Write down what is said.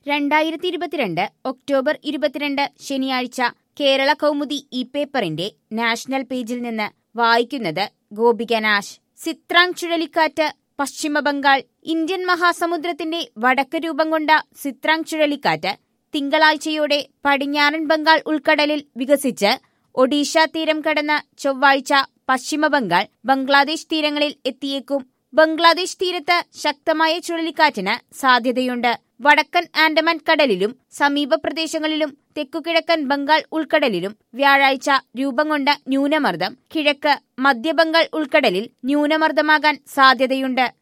രണ്ടായിരത്തി ഇരുപത്തിരണ്ട് ഒക്ടോബർ ഇരുപത്തിരണ്ട് ശനിയാഴ്ച കേരള കൗമുദി ഈ പേപ്പറിന്റെ നാഷണൽ പേജിൽ നിന്ന് വായിക്കുന്നത് ഗോപിക നാശ് സിത്രാങ് ചുഴലിക്കാറ്റ് പശ്ചിമ ബംഗാൾ ഇന്ത്യൻ മഹാസമുദ്രത്തിന്റെ വടക്ക് രൂപം കൊണ്ട സിത്രാങ് ചുഴലിക്കാറ്റ് തിങ്കളാഴ്ചയോടെ പടിഞ്ഞാറൻ ബംഗാൾ ഉൾക്കടലിൽ വികസിച്ച് ഒഡീഷ തീരം കടന്ന് ചൊവ്വാഴ്ച പശ്ചിമ ബംഗാൾ ബംഗ്ലാദേശ് തീരങ്ങളിൽ എത്തിയേക്കും ബംഗ്ലാദേശ് തീരത്ത് ശക്തമായ ചുഴലിക്കാറ്റിന് സാധ്യതയുണ്ട് വടക്കൻ ആൻഡമാൻ കടലിലും സമീപ പ്രദേശങ്ങളിലും തെക്കുകിഴക്കൻ ബംഗാൾ ഉൾക്കടലിലും വ്യാഴാഴ്ച രൂപം കൊണ്ട ന്യൂനമർദ്ദം കിഴക്ക് മധ്യബംഗാൾ ഉൾക്കടലിൽ ന്യൂനമർദ്ദമാകാൻ സാധ്യതയുണ്ട്